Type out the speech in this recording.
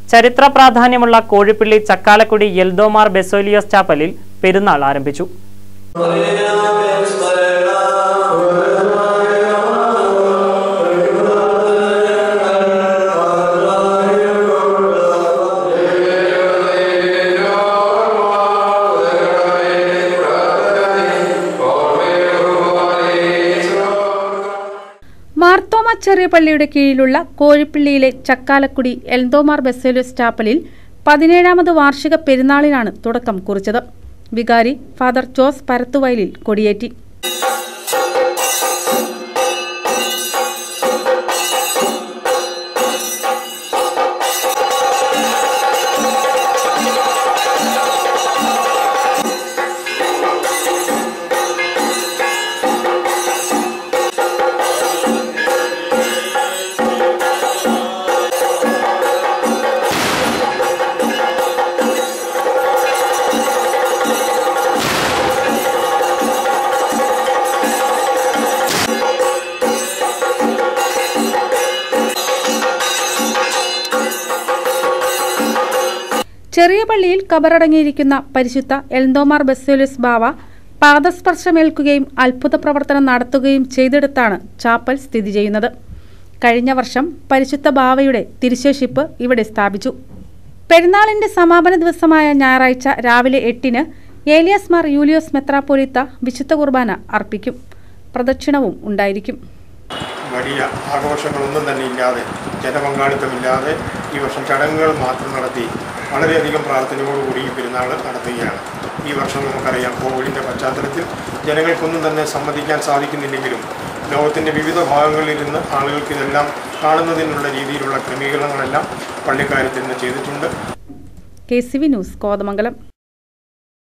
ചരിത്ര പ്രാധാന്യമുള്ള കോഴിപ്പള്ളി ചക്കാലക്കുടി എൽദോമാർ ബെസോലിയോസ് ചാപ്പലിൽ പെരുന്നാൾ ആരംഭിച്ചു മാർത്തോമ ചെറിയ പള്ളിയുടെ കീഴിലുള്ള കോഴിപ്പള്ളിയിലെ ചക്കാലക്കുടി എൽദോമാർ ബെസേലോസ് ചാപ്പലിൽ പതിനേഴാമത് വാർഷിക പെരുന്നാളിനാണ് തുടക്കം കുറിച്ചത് വികാരി ഫാദർ ജോസ് പരത്തുവയലിൽ കൊടിയേറ്റി ചെറിയ പള്ളിയിൽ കബറടങ്ങിയിരിക്കുന്ന പരിശുദ്ധ എൽദോമാർ ബെസേലോസ് ബാവ പാദസ്പർശമേൽക്കുകയും അത്ഭുത പ്രവർത്തനം നടത്തുകയും ചെയ്തെടുത്താണ് ചാപ്പൽ സ്ഥിതി ചെയ്യുന്നത് കഴിഞ്ഞ വർഷം പരിശുദ്ധ ബാവയുടെ തിരുശേഷിപ്പ് ഇവിടെ സ്ഥാപിച്ചു പെരുന്നാളിന്റെ സമാപന ദിവസമായ ഞായറാഴ്ച രാവിലെ എട്ടിന് ഏലിയാസ് മാർ യൂലിയോസ് മെത്രാപ്പൊലിത്ത വിശുദ്ധ കുർബാന അർപ്പിക്കും പ്രദക്ഷിണവും ഉണ്ടായിരിക്കും വലിയ ആഘോഷങ്ങളൊന്നും തന്നെ ഇല്ലാതെ ജനപങ്കാളിത്തമില്ലാതെ ഈ വർഷം ചടങ്ങുകൾ മാത്രം നടത്തി വളരെയധികം പ്രാർത്ഥനയോടുകൂടി ഈ പെരുന്നാൾ നടത്തുകയാണ് ഈ വർഷം നമുക്കറിയാം കോവിഡിൻ്റെ പശ്ചാത്തലത്തിൽ ജനങ്ങൾക്കൊന്നും തന്നെ സമ്മതിക്കാൻ സാധിക്കുന്നില്ലെങ്കിലും ലോകത്തിൻ്റെ വിവിധ ഭാഗങ്ങളിൽ നിന്ന് ആളുകൾക്ക് ഇതെല്ലാം കാണുന്നതിനുള്ള രീതിയിലുള്ള ക്രമീകരണങ്ങളെല്ലാം പള്ളിക്കാര്യത്തിൽ നിന്ന് ചെയ്തിട്ടുണ്ട് K C V news Kothamangalam